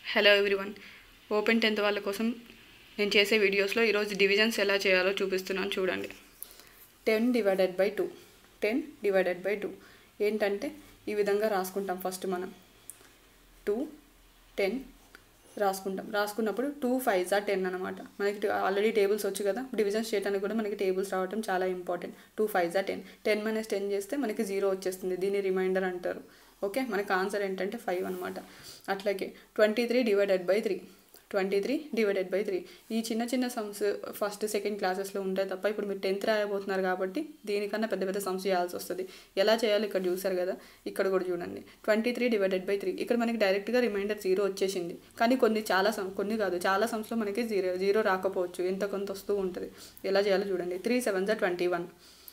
hello everyone open tenth వాళ్ళ కోసం నేను చేసే వీడియోస్లో ఈరోజు డివిజన్స్ ఎలా చేయాలో చూపిస్తున్నాను చూడండి ten divided by two ten divided by two ఏంటంటే ఈ విధంగా రాసుకుంటాం ఫస్ట్ మనం టూ టెన్ రాసుకుంటాం రాసుకున్నప్పుడు టూ ఫైవ్ జా టెన్ అనమాట మనకి ఆల్రెడీ టేబుల్స్ వచ్చు కదా డివిజన్స్ చేయడానికి కూడా మనకి టేబుల్స్ రావడం చాలా ఇంపార్టెంట్ టూ ఫైవ్ జా టెన్ టెన్ మైనస్ టెన్ చేస్తే మనకి జీరో వచ్చేస్తుంది దీన్ని రిమైండర్ అంటారు ఓకే మనకి ఆన్సర్ ఏంటంటే ఫైవ్ అనమాట అట్లాగే twenty three divided by three twenty three divided by three ఈ చిన్న చిన్న సమ్స్ ఫస్ట్ సెకండ్ క్లాసెస్లో ఉంటాయి తప్ప ఇప్పుడు మీరు టెన్త్ రాయబోతున్నారు కాబట్టి దీనికన్నా పెద్ద పెద్ద సమ్స్ చేయాల్సి వస్తుంది ఎలా చేయాలి ఇక్కడ చూసారు కదా ఇక్కడ కూడా చూడండి twenty three divided by three ఇక్కడ మనకి డైరెక్ట్గా రిమైండర్ జీరో వచ్చేసింది కానీ కొన్ని చాలా సమ్ కొన్ని కాదు చాలా సమ్స్లో మనకి జీరో జీరో రాకపోవచ్చు ఎంత కొంత వస్తూ ఉంటుంది ఎలా చేయాలో చూడండి త్రీ సెవెన్ జా twenty one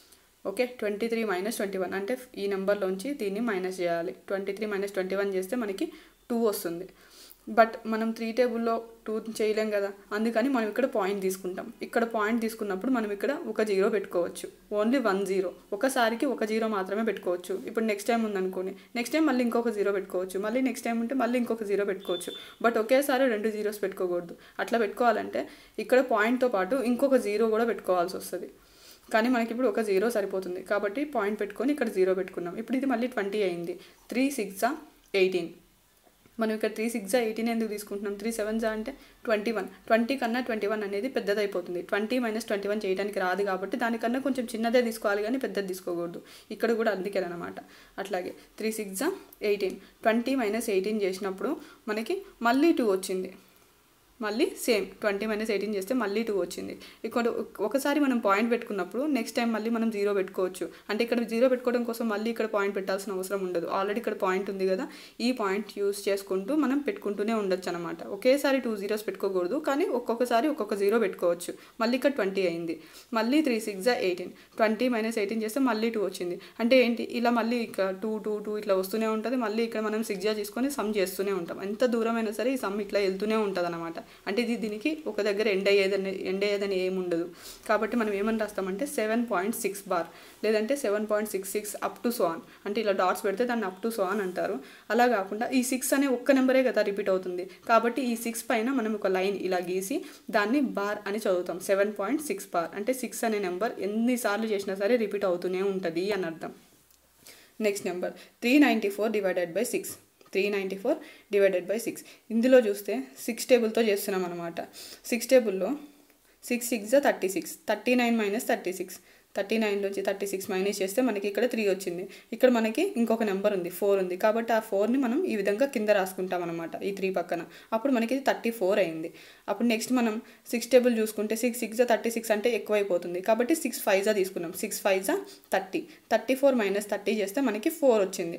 okay twenty three minus twenty one అంటే ఈ నెంబర్లోంచి దీన్ని మైనస్ చేయాలి twenty three minus twenty one చేస్తే మనకి టూ వస్తుంది బట్ మనం త్రీ టేబుల్లో టూ చేయలేం కదా అందుకని మనం ఇక్కడ పాయింట్ తీసుకుంటాం ఇక్కడ పాయింట్ తీసుకున్నప్పుడు మనం ఇక్కడ ఒక జీరో పెట్టుకోవచ్చు ఓన్లీ వన్ జీరో ఒకసారికి ఒక జీరో మాత్రమే పెట్టుకోవచ్చు ఇప్పుడు నెక్స్ట్ టైం ఉందనుకోండి నెక్స్ట్ టైం మళ్ళీ ఇంకొక జీరో పెట్టుకోవచ్చు మళ్ళీ నెక్స్ట్ టైం ఉంటే మళ్ళీ ఇంకొక జీరో పెట్టుకోవచ్చు బట్ ఒకేసారి రెండు జీరోస్ పెట్టుకోకూడదు అట్లా పెట్టుకోవాలంటే ఇక్కడ పాయింట్తో పాటు ఇంకొక జీరో కూడా పెట్టుకోవాల్సి వస్తుంది కానీ మనకి ఇప్పుడు ఒక జీరో సరిపోతుంది కాబట్టి పాయింట్ పెట్టుకొని ఇక్కడ జీరో పెట్టుకున్నాం ఇప్పుడు ఇది మళ్ళీ ట్వంటీ అయింది త్రీ సిక్స్ ఎయిటీన్ మనం ఇక్కడ త్రీ సిక్స్ ఎయిటీన్ ఎందుకు తీసుకుంటున్నాం త్రీ సెవెన్స్ అంటే ట్వంటీ వన్ ట్వంటీ కన్నా ట్వంటీ వన్ అనేది పెద్దదైపోతుంది ట్వంటీ మైనస్ ట్వంటీ వన్ చేయడానికి రాదు కాబట్టి దానికన్నా కొంచెం చిన్నదే తీసుకోవాలి కానీ పెద్దది తీసుకోకూడదు ఇక్కడ కూడా అందుకేనమాట అట్లాగే three six eighteen twenty minus eighteen చేసినప్పుడు మనకి మళ్ళీ టూ వచ్చింది మళ్ళీ సేమ్ ట్వంటీ మైనస్ ఎయిటీన్ చేస్తే మళ్ళీ టూ వచ్చింది ఇక్కడ ఒకసారి మనం పాయింట్ పెట్టుకున్నప్పుడు నెక్స్ట్ టైం మళ్ళీ మనం జీరో పెట్టుకోవచ్చు అంటే ఇక్కడ జీరో పెట్టుకోవడం కోసం మళ్ళీ ఇక్కడ పాయింట్ పెట్టాల్సిన అవసరం ఉండదు ఆల్రెడీ ఇక్కడ పాయింట్ ఉంది కదా ఈ పాయింట్ యూస్ చేసుకుంటూ మనం పెట్టుకుంటూనే ఉండొచ్చు అనమాట ఒకేసారి టూ జీరోస్ పెట్టుకోకూడదు కానీ ఒక్కొక్కసారి ఒక్కొక్క జీరో పెట్టుకోవచ్చు మళ్ళీ ఇక్కడ ట్వంటీ అయింది మళ్ళీ three six eighteen twenty minus eighteen చేస్తే మళ్ళీ టూ వచ్చింది అంటే ఏంటి ఇలా మళ్ళీ ఇక్కడ టూ టూ టూ ఇట్లా వస్తూనే ఉంటుంది మళ్ళీ ఇక్కడ మనం సిక్స్ తీసుకొని సమ్ చేస్తూనే ఉంటాం ఎంత దూరమైనా సరే ఈ సమ్ ఇట్లా వెళ్తూనే ఉంటుంది అనమాట అంటే ఇది దీనికి ఒక దగ్గర ఎండ్ అయ్యేదని ఎండ్ అయ్యేదని ఏముండదు కాబట్టి మనం ఏమని రాస్తామంటే సెవెన్ పాయింట్ సిక్స్ బార్ లేదంటే seven point six six up to so on అంటే ఇలా డాట్స్ పెడితే దాన్ని అప్ టు సో ఆన్ అంటారు అలా కాకుండా ఈ సిక్స్ అనే ఒక్క నెంబరే కదా రిపీట్ అవుతుంది కాబట్టి ఈ సిక్స్ పైన మనం ఒక లైన్ ఇలా గీసి దాన్ని బార్ అని చదువుతాం సెవెన్ పాయింట్ సిక్స్ బార్ అంటే సిక్స్ అనే నెంబర్ ఎన్నిసార్లు చేసినా సరే రిపీట్ అవుతూనే ఉంటుంది అని అర్థం next number three ninety four divided by six three ninety four divided by six ఇందులో చూస్తే సిక్స్ టేబుల్తో చేస్తున్నాం అనమాట సిక్స్ టేబుల్లో six six thirty six thirty nine minus thirty six thirty నైన్లోంచి థర్టీ సిక్స్ మైనస్ చేస్తే మనకి ఇక్కడ త్రీ వచ్చింది ఇక్కడ మనకి ఇంకొక నెంబర్ ఉంది ఫోర్ ఉంది కాబట్టి ఆ ఫోర్ని మనం ఈ విధంగా కింద రాసుకుంటాం అనమాట ఈ త్రీ పక్కన అప్పుడు మనకి ఇది థర్టీ ఫోర్ అయింది అప్పుడు నెక్స్ట్ మనం సిక్స్ టేబుల్ చూసుకుంటే సిక్స్ సిక్స్ థర్టీ సిక్స్ అంటే ఎక్కువైపోతుంది కాబట్టి సిక్స్ ఫైవ్జా తీసుకున్నాం సిక్స్ ఫైవ్జా thirty thirty four minus thirty చేస్తే మనకి ఫోర్ వచ్చింది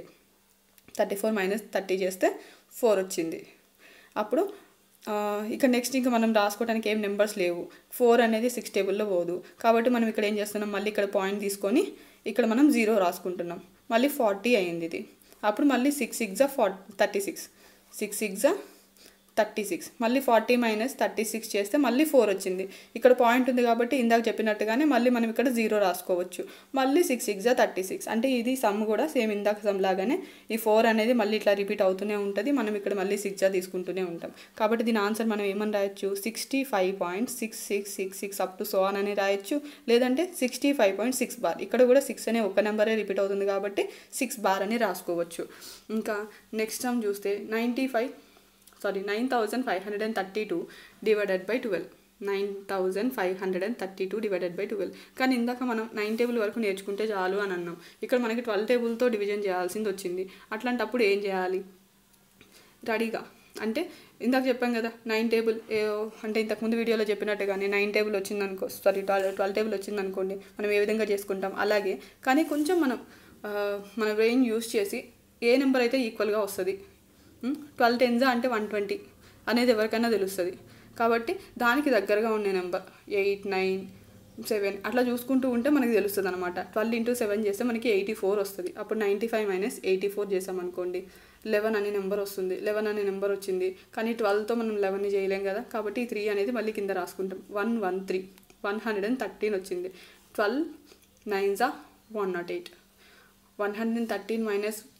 థర్టీ ఫోర్ మైనస్ థర్టీ చేస్తే ఫోర్ వచ్చింది అప్పుడు ఇక నెక్స్ట్ ఇంకా మనం రాసుకోవడానికి ఏం నెంబర్స్ లేవు ఫోర్ అనేది సిక్స్ టేబుల్లో పోదు కాబట్టి మనం ఇక్కడ ఏం చేస్తున్నాం మళ్ళీ ఇక్కడ పాయింట్ తీసుకొని ఇక్కడ మనం జీరో రాసుకుంటున్నాం మళ్ళీ ఫార్టీ అయింది ఇది అప్పుడు మళ్ళీ six six for thirty six six six thirty six మళ్ళీ ఫార్టీ మైనస్ థర్టీ సిక్స్ చేస్తే మళ్ళీ ఫోర్ వచ్చింది ఇక్కడ పాయింట్ ఉంది కాబట్టి ఇందాక చెప్పినట్టుగానే మళ్ళీ మనం ఇక్కడ జీరో రాసుకోవచ్చు మళ్ళీ సిక్స్ సిక్స్ థర్టీ సిక్స్ అంటే ఇది సమ్ కూడా సేమ్ ఇందాక సమ్ లాగానే ఈ ఫోర్ అనేది మళ్ళీ ఇట్లా రిపీట్ అవుతూనే ఉంటుంది మనం ఇక్కడ మళ్ళీ సిక్స్ తీసుకుంటూనే ఉంటాం కాబట్టి దీని ఆన్సర్ మనం ఏమని రాయొచ్చు sixty five point six six six six up to so అని అని రాయొచ్చు లేదంటే sixty five point six bar ఇక్కడ కూడా సిక్స్ అనే ఒక నెంబరే రిపీట్ అవుతుంది కాబట్టి సిక్స్ బార్ అని రాసుకోవచ్చు ఇంకా నెక్స్ట్ సమ్ చూస్తే ninety five sorry nine thousand five hundred and thirty two divided by twelve nine thousand five hundred and thirty two divided by twelve కానీ ఇందాక మనం నైన్ టేబుల్ వరకు నేర్చుకుంటే చాలు అని అన్నాం ఇక్కడ మనకి ట్వెల్వ్ టేబుల్తో డివిజన్ చేయాల్సింది వచ్చింది అట్లాంటప్పుడు ఏం చేయాలి రెడీగా అంటే ఇందాక చెప్పాం కదా నైన్ టేబుల్ అంటే ఇంతకుముందు వీడియోలో చెప్పినట్టుగానే నైన్ టేబుల్ వచ్చిందనుకో సారీ ట్వెల్వ్ ట్వెల్వ్ టేబుల్ వచ్చిందనుకోండి మనం ఏ విధంగా చేసుకుంటాం అలాగే కానీ కొంచెం మనం మన బ్రెయిన్ యూస్ చేసి ఏ నెంబర్ అయితే ఈక్వల్గా వస్తుంది ట్వెల్వ్ టెన్జా అంటే వన్ ట్వంటీ అనేది ఎవరికైనా తెలుస్తుంది కాబట్టి దానికి దగ్గరగా ఉండే నెంబర్ ఎయిట్ నైన్ సెవెన్ అట్లా చూసుకుంటూ ఉంటే మనకి తెలుస్తుంది అనమాట ట్వెల్వ్ ఇంటూ సెవెన్ చేస్తే మనకి ఎయిటీ ఫోర్ వస్తుంది అప్పుడు ninety five minus eighty four చేసామనుకోండి లెవెన్ అనే నెంబర్ వస్తుంది లెవెన్ అనే నెంబర్ వచ్చింది కానీ ట్వెల్వ్తో మనం లెవెన్ని చేయలేం కదా కాబట్టి ఈ త్రీ అనేది మళ్ళీ కింద రాసుకుంటాం one one three one hundred and thirteen వచ్చింది ట్వెల్వ్ నైన్ జా one naught eight one hundred and thirteen minus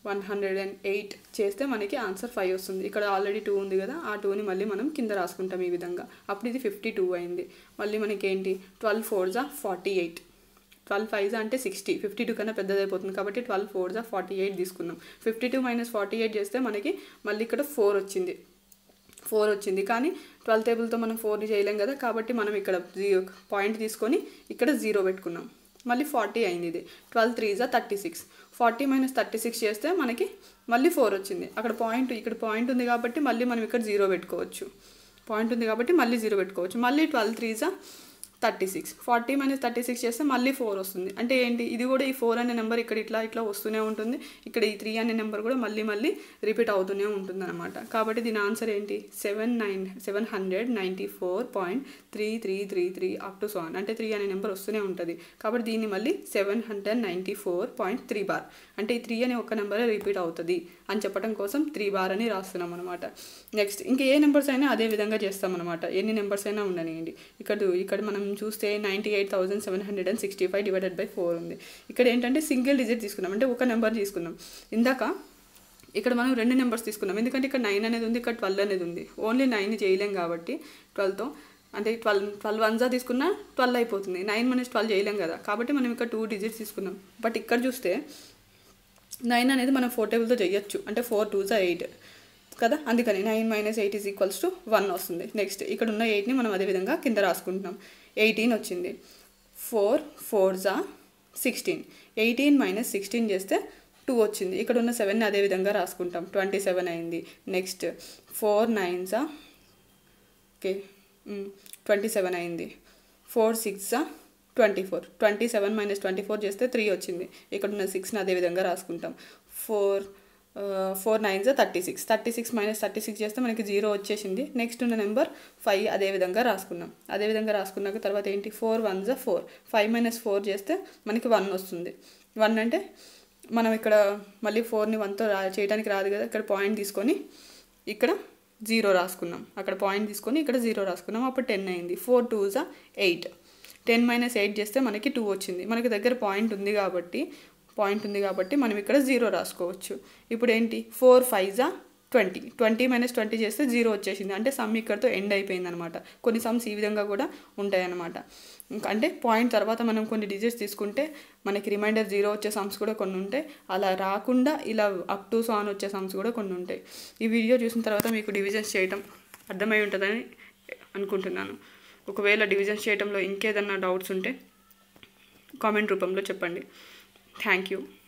one hundred and eight చేస్తే మనకి ఆన్సర్ ఫైవ్ వస్తుంది ఇక్కడ ఆల్రెడీ టూ ఉంది కదా ఆ టూని మళ్ళీ మనం కింద రాసుకుంటాం ఈ విధంగా అప్పుడు ఇది ఫిఫ్టీ టూ అయింది మళ్ళీ మనకి ఏంటి ట్వెల్వ్ ఫోర్జా ఫార్టీ ఎయిట్ ట్వెల్వ్ ఫైవ్జా అంటే సిక్స్టీ ఫిఫ్టీ టూ కన్నా పెద్దదైపోతుంది కాబట్టి ట్వెల్వ్ ఫోర్జా ఫార్టీ ఎయిట్ తీసుకున్నాం fifty two minus forty eight చేస్తే మనకి మళ్ళీ ఇక్కడ ఫోర్ వచ్చింది ఫోర్ వచ్చింది కానీ ట్వెల్వ్ టేబుల్తో మనం ఫోర్ని చేయలేం కదా కాబట్టి మనం ఇక్కడ జీరో పాయింట్ తీసుకొని ఇక్కడ జీరో పెట్టుకున్నాం మళ్ళీ ఫార్టీ అయింది ఇది ట్వెల్వ్ త్రీజా thirty six forty minus thirty six చేస్తే మనకి మళ్ళీ ఫోర్ వచ్చింది అక్కడ పాయింట్ ఇక్కడ పాయింట్ ఉంది కాబట్టి మళ్ళీ మనం ఇక్కడ జీరో పెట్టుకోవచ్చు పాయింట్ ఉంది కాబట్టి మళ్ళీ జీరో పెట్టుకోవచ్చు మళ్ళీ ట్వెల్వ్ త్రీజా thirty six forty minus thirty six చేస్తే మళ్ళీ ఫోర్ వస్తుంది అంటే ఏంటి ఇది కూడా ఈ ఫోర్ అనే నెంబర్ ఇక్కడ ఇట్లా ఇట్లా వస్తూనే ఉంటుంది ఇక్కడ ఈ త్రీ అనే నెంబర్ కూడా మళ్ళీ మళ్ళీ రిపీట్ అవుతూనే ఉంటుంది అనమాట కాబట్టి దీని ఆన్సర్ ఏంటి seven nine seven hundred ninety four point three three three three up to seven అంటే త్రీ అనే నెంబర్ వస్తూనే ఉంటుంది కాబట్టి దీన్ని మళ్ళీ seven hundred ninety four point three bar అంటే ఈ త్రీ అనే ఒక నెంబరే రిపీట్ అవుతుంది అని చెప్పడం కోసం త్రీ బార్ అని రాస్తున్నాం అనమాట నెక్స్ట్ ఇంకా ఏ నెంబర్స్ అయినా అదే విధంగా చేస్తాం అనమాట ఎన్ని నెంబర్స్ అయినా ఉండనివ్వండి ఇక్కడ ఇక్కడ మనం చూస్తే ninety eight thousand seven hundred and sixty five divided by four ఉంది ఇక్కడ ఏంటంటే సింగిల్ డిజిట్ తీసుకున్నాం అంటే ఒక నెంబర్ తీసుకున్నాం ఇందాక ఇక్కడ మనం రెండు నెంబర్స్ తీసుకున్నాం ఎందుకంటే ఇక్కడ నైన్ అనేది ఉంది ఇక్కడ ట్వెల్వ్ అనేది ఉంది ఓన్లీ నైన్ చేయలేం కాబట్టి ట్వెల్వ్తో అంటే ట్వెల్వ్ ట్వెల్వ్ వన్జా తీసుకున్నా ట్వెల్వ్ అయిపోతుంది నైన్ మైనస్ ట్వెల్వ్ చేయలేం కదా కాబట్టి మనం ఇక్కడ టూ డిజిట్స్ తీసుకున్నాం బట్ ఇక్కడ చూస్తే నైన్ అనేది మనం ఫోర్ టేబుల్తో చేయొచ్చు అంటే ఫోర్ టూ జా ఎయిట్ కదా అందుకని nine minus eight is equals to one వస్తుంది నెక్స్ట్ ఇక్కడ ఉన్న ఎయిట్ని మనం అదే విధంగా కింద రాసుకుంటున్నాం ఎయిటీన్ వచ్చింది ఫోర్ ఫోర్ జా సిక్స్టీన్ ఎయిటీన్ మైనస్ సిక్స్టీన్ చేస్తే టూ వచ్చింది ఇక్కడ ఉన్న సెవెన్ని అదే విధంగా రాసుకుంటాం ట్వంటీ సెవెన్ అయింది నెక్స్ట్ ఫోర్ నైన్ జా ఓకే ట్వంటీ సెవెన్ అయింది ఫోర్ సిక్స్ జా twenty four twenty seven minus twenty four చేస్తే త్రీ వచ్చింది ఇక్కడ ఉన్న సిక్స్ని అదే విధంగా రాసుకుంటాం ఫోర్ ఫోర్ నైన్ జా thirty six thirty six minus thirty six చేస్తే మనకి జీరో వచ్చేసింది నెక్స్ట్ ఉన్న నెంబర్ ఫైవ్ అదే విధంగా రాసుకున్నాం అదే విధంగా రాసుకున్నాక తర్వాత ఏంటి ఫోర్ వన్ జా ఫోర్ ఫైవ్ మైనస్ ఫోర్ చేస్తే మనకి వన్ వస్తుంది వన్ అంటే మనం ఇక్కడ మళ్ళీ ఫోర్ని వన్తో రా చేయడానికి రాదు కదా ఇక్కడ పాయింట్ తీసుకొని ఇక్కడ జీరో రాసుకున్నాం అక్కడ పాయింట్ తీసుకొని ఇక్కడ జీరో రాసుకున్నాం అప్పుడు టెన్ అయింది ఫోర్ టూ జా ఎయిట్ టెన్ మైనస్ ఎయిట్ చేస్తే మనకి టూ వచ్చింది మనకి దగ్గర పాయింట్ ఉంది కాబట్టి పాయింట్ ఉంది కాబట్టి మనం ఇక్కడ జీరో రాసుకోవచ్చు ఇప్పుడు ఏంటి ఫోర్ ఫైవ్ జా ట్వంటీ ట్వంటీ మైనస్ ట్వంటీ చేస్తే జీరో వచ్చేసింది అంటే సమ్ ఇక్కడతో ఎండ్ అయిపోయింది అనమాట కొన్ని సమ్స్ ఈ విధంగా కూడా ఉంటాయి అనమాట ఇంకా అంటే పాయింట్ తర్వాత మనం కొన్ని డిజిట్స్ తీసుకుంటే మనకి రిమైండర్ జీరో వచ్చే సమ్స్ కూడా కొన్ని ఉంటాయి అలా రాకుండా ఇలా అప్ టు సాన్ వచ్చే సమ్స్ కూడా కొన్ని ఉంటాయి ఈ వీడియో చూసిన తర్వాత మీకు డివిజన్స్ చేయటం అర్థమై ఉంటుందని అనుకుంటున్నాను ఒకవేళ డివిజన్స్ చేయడంలో ఇంకేదన్నా డౌట్స్ ఉంటే కామెంట్ రూపంలో చెప్పండి థ్యాంక్ యూ